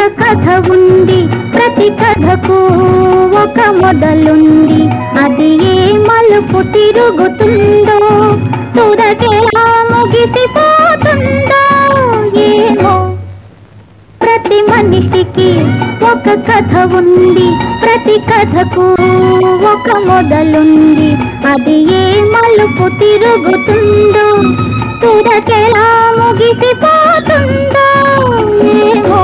కథ ఉంది ప్రతి కథకు ఒక మొదలుంది అది ఏ మలుపు తిరుగుతుందో తుదకెలా ముగిసిపోతుందో ఏమో ప్రతి మనిషికి ఒక కథ ఉంది ప్రతి కథకు ఒక మొదలుంది అది ఏ మలుపు తిరుగుతుందో తుదకెలా ముగిసిపోతుందో ఏమో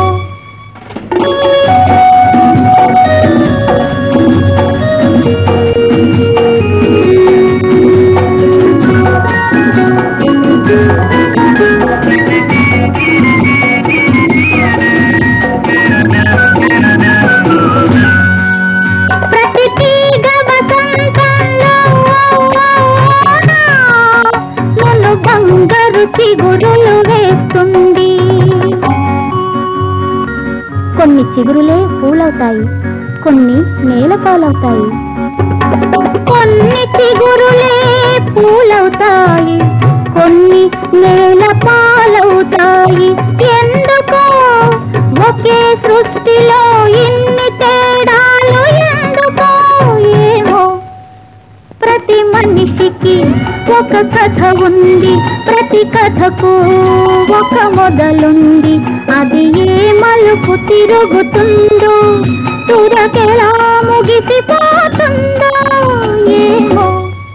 ప్రతి తీగ వసంతంలో నన్ను బంగారు చిగురులు వేస్తుంది కొన్ని చిగురులే పూలవుతాయి కొన్ని నేల పాలవుతాయి కొన్ని చిగురులే పూలవుతాయి కొన్ని నేల పాలవుతాయి ఎందుకో ఒకే సృష్టిలో ఇన్ని తేడాలు ఎందుకో ఏమో ప్రతి మనిషికి ఒక కథ ఉంది ప్రతి కథకు ఒక మొదలుంది అది ఏ మలుపు తిరుగుతుందో తురకెలా ముగిసిపోతుందో ఏమో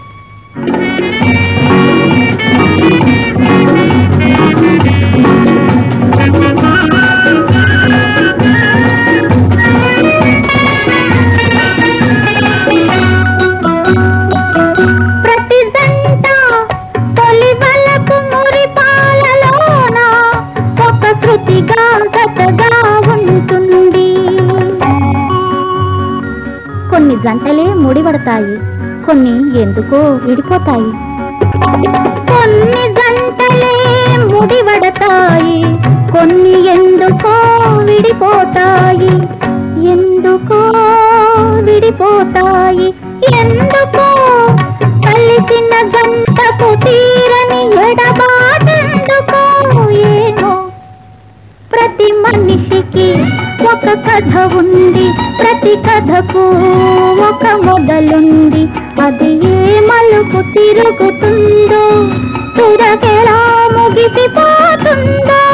ప్రతి జంట తొలి వలపు మురిపాలలోన ఒక శృతిగా గతగా ఉంటుంది కొన్ని జంటలే ముడిపడతాయి కొన్ని ఎందుకో విడిపోతాయి కొన్ని జంటలే ముడివడతాయి కొన్ని ఎందుకో విడిపోతాయి ఎందుకో విడిపోతాయి ఎందుకో కలిసిన గంటకు తీరని ఎడబాటెందుకో ఏమో ప్రతి మనిషికి ఒక కథ ఉంది ప్రతి కథకు ఒక మొదలుంది అది ఏ మలుపు తిరుగుతుందో తురకెలా ముగిసిపోతుందో